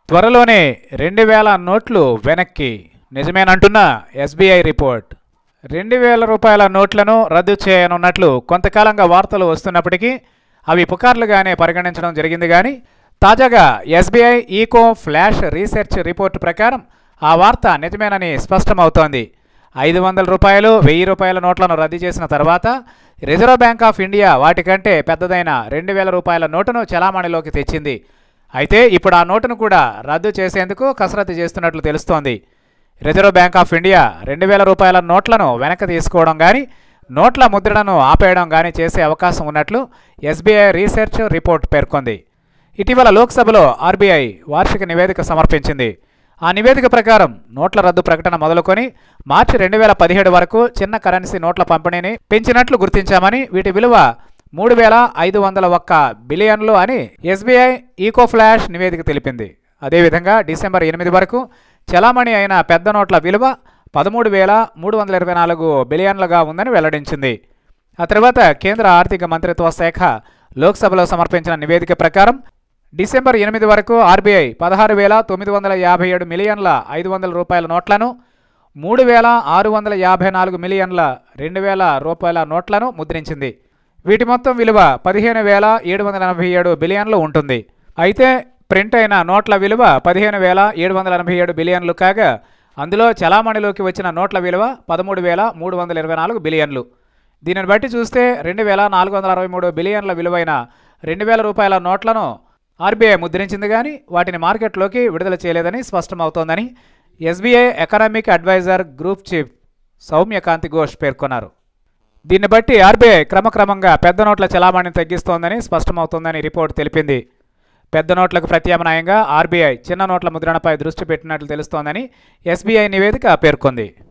త్వరలోనే రెండు వేల నోట్లు వెనక్కి నిజమేనంటున్న ఎస్బీఐ రిపోర్ట్ రెండు వేల రూపాయల నోట్లను రద్దు చేయనున్నట్లు కొంతకాలంగా వార్తలు వస్తున్నప్పటికీ అవి పుకార్లుగానే పరిగణించడం జరిగింది కానీ తాజాగా SBI eco flash research report ప్రకారం ఆ వార్త నిజమేనని స్పష్టమవుతోంది ఐదు వందల రూపాయలు వెయ్యి రూపాయల నోట్లను రద్దు చేసిన తర్వాత రిజర్వ్ బ్యాంక్ ఆఫ్ ఇండియా వాటికంటే పెద్దదైన రెండు వేల రూపాయల నోటును చలామణిలోకి తెచ్చింది అయితే ఇప్పుడు ఆ నోటును కూడా రద్దు చేసేందుకు కసరత్తు చేస్తున్నట్లు తెలుస్తోంది రిజర్వ్ బ్యాంక్ ఆఫ్ ఇండియా రెండు వేల రూపాయల నోట్లను వెనక్కి తీసుకోవడం కానీ నోట్ల ముద్రణను ఆపేయడం కానీ చేసే అవకాశం ఉన్నట్లు ఎస్బీఐ రీసెర్చ్ రిపోర్ట్ పేర్కొంది ఇటీవల లోక్సభలో ఆర్బీఐ వార్షిక నివేదిక సమర్పించింది ఆ నివేదిక ప్రకారం నోట్ల రద్దు ప్రకటన మొదలుకొని మార్చి రెండు వేల పదిహేడు వరకు చిన్న కరెన్సీ నోట్ల పంపిణీని పెంచినట్లు గుర్తించామని వీటి విలువ మూడు వేల ఐదు వందల ఒక్క బిలియన్లు అని ఎస్బీఐ ఈకో ఫ్లాష్ నివేదిక తెలిపింది అదేవిధంగా డిసెంబర్ ఎనిమిది వరకు చలామణి అయిన పెద్ద నోట్ల విలువ పదమూడు వేల మూడు వందల ఇరవై నాలుగు బిలియన్లుగా ఉందని వెల్లడించింది ఆ తర్వాత కేంద్ర ఆర్థిక మంత్రిత్వ శాఖ లోక్సభలో సమర్పించిన నివేదిక ప్రకారం డిసెంబర్ ఎనిమిది వరకు ఆర్బీఐ పదహారు వేల తొమ్మిది వందల యాభై ఏడు మిలియన్ల ఐదు వందల రూపాయల నోట్లను మూడు వేల ఆరు వందల యాభై నాలుగు మిలియన్ల రెండు వేల రూపాయల నోట్లను ముద్రించింది వీటి మొత్తం విలువ పదిహేను వేల ఏడు వందల ఎనభై ఏడు బిలియన్లు ఉంటుంది అయితే ప్రింట్ అయిన నోట్ల విలువ పదిహేను వేల ఏడు వందల ఎనభై ఏడు బిలియన్లు కాగా అందులో చలామణిలోకి వచ్చిన నోట్ల విలువ పదమూడు వేల మూడు వందల ఇరవై నాలుగు బిలియన్లు దీనిని బట్టి చూస్తే రెండు వేల నాలుగు వందల అరవై మూడు బిలియన్ల విలువైన రెండు వేల రూపాయల నోట్లను ఆర్బీఐ ముద్రించింది కానీ వాటిని మార్కెట్లోకి విడుదల చేయలేదని స్పష్టమవుతోందని SBI economic adviser group chief Soumyakanti Ghosh పేర్కొన్నారు దీన్ని బట్టి ఆర్బీఐ క్రమక్రమంగా పెద్ద నోట్ల చలామణిని తగ్గిస్తోందని స్పష్టమవుతోందని రిపోర్ట్ తెలిపింది పెద్ద నోట్లకు ప్రత్యామ్నాయంగా ఆర్బీఐ చిన్న నోట్ల ముద్రణపై దృష్టి పెట్టినట్లు తెలుస్తోందని ఎస్బీఐ నివేదిక పేర్కొంది